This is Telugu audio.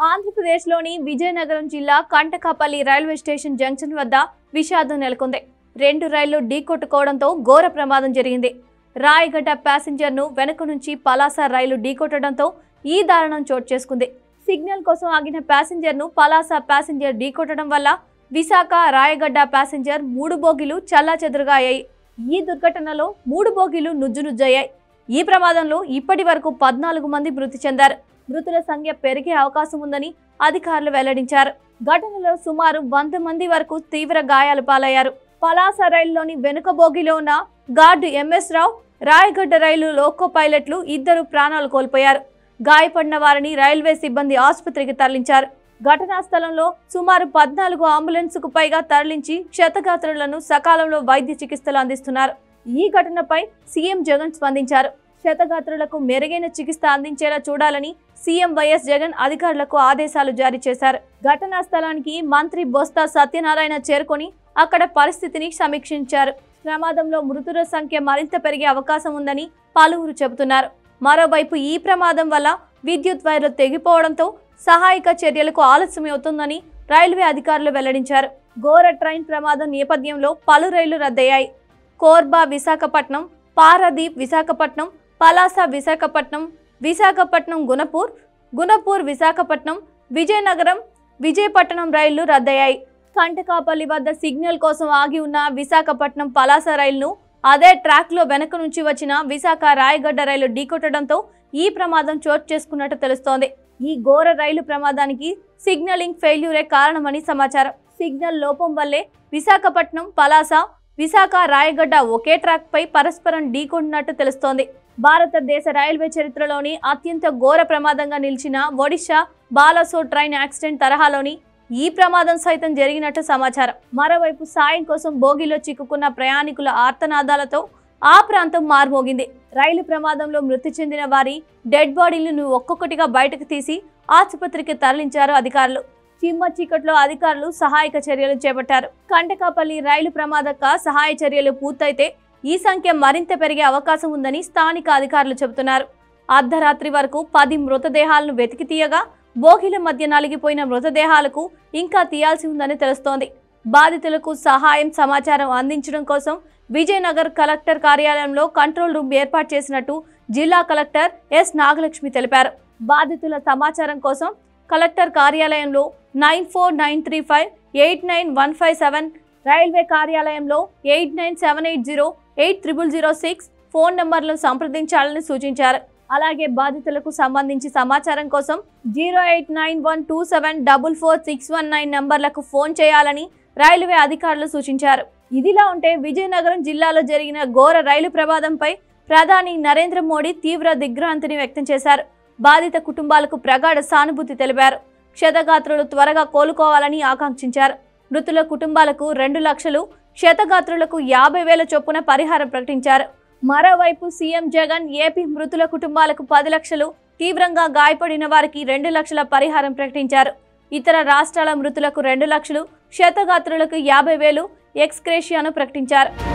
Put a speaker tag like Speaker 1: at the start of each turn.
Speaker 1: ఆంధ్రప్రదేశ్లోని విజయనగరం జిల్లా కంటకాపల్లి రైల్వే స్టేషన్ జంక్షన్ వద్ద విషాదం నెలకొంది రెండు రైళ్లు ఢీకొట్టుకోవడంతో ఘోర ప్రమాదం జరిగింది రాయగడ్డ ప్యాసింజర్ను వెనుక నుంచి పలాస రైలు ఢీకొట్టడంతో ఈ దారుణం చోటు చేసుకుంది సిగ్నల్ కోసం ఆగిన ప్యాసింజర్ను పలాస ప్యాసింజర్ ఢీకొట్టడం వల్ల విశాఖ రాయగడ్డ ప్యాసింజర్ మూడు బోగీలు చల్లాచెదురుగా అయ్యాయి ఈ దుర్ఘటనలో మూడు బోగీలు నుజ్జునుజ్జయ్యాయి ఈ ప్రమాదంలో ఇప్పటి వరకు పద్నాలుగు మంది మృతి చెందారు మృతుల సంఖ్య పెరిగే అవకాశం ఉందని అధికారులు వెల్లడించారు ఘటనలో సుమారు వంద మంది వరకు తీవ్ర గాయాలు పాలయ్యారు పలాస రైలులోని వెనుక బోగిలో ఉన్న గార్డు ఎంఎస్ రావు రాయగడ్డ రైలు లోకో పైలట్లు ఇద్దరు ప్రాణాలు కోల్పోయారు గాయపడిన వారిని రైల్వే సిబ్బంది ఆసుపత్రికి తరలించారు ఘటనా స్థలంలో సుమారు పద్నాలుగు అంబులెన్సుకు పైగా తరలించి క్షతగాత్రులను సకాలంలో వైద్య చికిత్సలు అందిస్తున్నారు ఈ ఘటనపై సీఎం జగన్ స్పందించారు క్షతగాత్రులకు మెరుగైన చికిత్స అందించేలా చూడాలని సీఎం వైఎస్ జగన్ అధికారులకు ఆదేశాలు జారీ చేశారు ఘటనా స్థలానికి మంత్రి బొత్స సత్యనారాయణ చేరుకొని అక్కడ పరిస్థితిని సమీక్షించారు ప్రమాదంలో మృతుల సంఖ్య మరింత పెరిగే అవకాశం ఉందని పలువురు చెబుతున్నారు మరోవైపు ఈ ప్రమాదం వల్ల విద్యుత్ వైర్లు తెగిపోవడంతో సహాయక చర్యలకు ఆలస్యం అవుతుందని రైల్వే అధికారులు వెల్లడించారు ఘోర ట్రైన్ ప్రమాదం నేపథ్యంలో పలు రైళ్లు రద్దయ్యాయి కోర్బా విశాఖపట్నం పారదీప్ విశాఖపట్నం పలాస విశాఖపట్నం విశాఖపట్నం గుణపూర్ గుణపూర్ విశాఖపట్నం విజయనగరం విజయపట్నం రైళ్లు రద్దయ్యాయి కంటకాపల్లి వద్ద సిగ్నల్ కోసం ఆగి ఉన్న విశాఖపట్నం పలాస రైలును అదే ట్రాక్లో వెనక నుంచి వచ్చిన విశాఖ రాయగడ్డ రైలు ఢీకొట్టడంతో ఈ ప్రమాదం చోటు చేసుకున్నట్టు తెలుస్తోంది ఈ ఘోర రైలు ప్రమాదానికి సిగ్నలింగ్ ఫెయిల్యూరే కారణమని సమాచారం సిగ్నల్ లోపం వల్లే విశాఖపట్నం పలాస విశాఖ రాయగడ్డ ఒకే ట్రాక్ పై పరస్పరం ఢీకొంటున్నట్టు తెలుస్తోంది భారతదేశ రైల్వే చరిత్రలోని అత్యంత ఘోర ప్రమాదంగా నిలిచిన ఒడిశా బాలసోర్ ట్రైన్ యాక్సిడెంట్ తరహాలోని ఈ ప్రమాదం సైతం జరిగినట్టు సమాచారం మరోవైపు సాయం కోసం బోగిలో చిక్కుకున్న ప్రయాణికుల ఆర్తనాదాలతో ఆ ప్రాంతం మార్మోగింది రైలు ప్రమాదంలో మృతి చెందిన వారి డెడ్ బాడీలను ఒక్కొక్కటిగా బయటకు తీసి ఆసుపత్రికి తరలించారు అధికారులు చిమ్మ చీకట్లో అధికారులు సహాయక చర్యలు చేపట్టారు కంటకాపల్లి రైలు ప్రమాదక సహాయ చర్యలు పూర్తయితే ఈ సంఖ్య మరింత పెరిగే అవకాశం ఉందని స్థానిక అధికారులు చెబుతున్నారు అర్ధరాత్రి వరకు పది మృతదేహాలను వెతికి తీయగా బోగిల మధ్య నలిగిపోయిన మృతదేహాలకు ఇంకా తీయాల్సి ఉందని తెలుస్తోంది బాధితులకు సహాయం సమాచారం అందించడం కోసం విజయనగర్ కలెక్టర్ కార్యాలయంలో కంట్రోల్ రూమ్ ఏర్పాటు చేసినట్టు జిల్లా కలెక్టర్ ఎస్ నాగలక్ష్మి తెలిపారు బాధితుల సమాచారం కోసం కలెక్టర్ కార్యాలయంలో nine four nine three five eight nine one five seven railway కార్యాలయంలో eight nine seven eight zero eight triple zero six phone నంబర్లను సంప్రదించాలని సూచించారు అలాగే బాధితులకు సంబంధించి సమాచారం కోసం zero eight nine one two seven double four six one nine నంబర్లకు ఫోన్ చేయాలని రైల్వే అధికారులు సూచించారు ఇదిలా ఉంటే విజయనగరం జిల్లాలో జరిగిన ఘోర రైలు ప్రమాదంపై ప్రధాని నరేంద్ర మోడీ తీవ్ర దిగ్భ్రాంతిని వ్యక్తం చేశారు బాధిత కుటుంబాలకు ప్రగాఢ సానుభూతి తెలిపారు క్షతగాత్రులు త్వరగా కోలుకోవాలని ఆకాంక్షించారు మృతుల కుటుంబాలకు రెండు లక్షలు క్షతగాత్రులకు యాభై వేల చొప్పున పరిహారం ప్రకటించారు మరోవైపు సీఎం జగన్ ఏపీ మృతుల కుటుంబాలకు పది లక్షలు తీవ్రంగా గాయపడిన వారికి రెండు లక్షల పరిహారం ప్రకటించారు ఇతర రాష్ట్రాల మృతులకు రెండు లక్షలు క్షతగాత్రులకు యాభై వేలు ఎక్స్క్రేషియాను ప్రకటించారు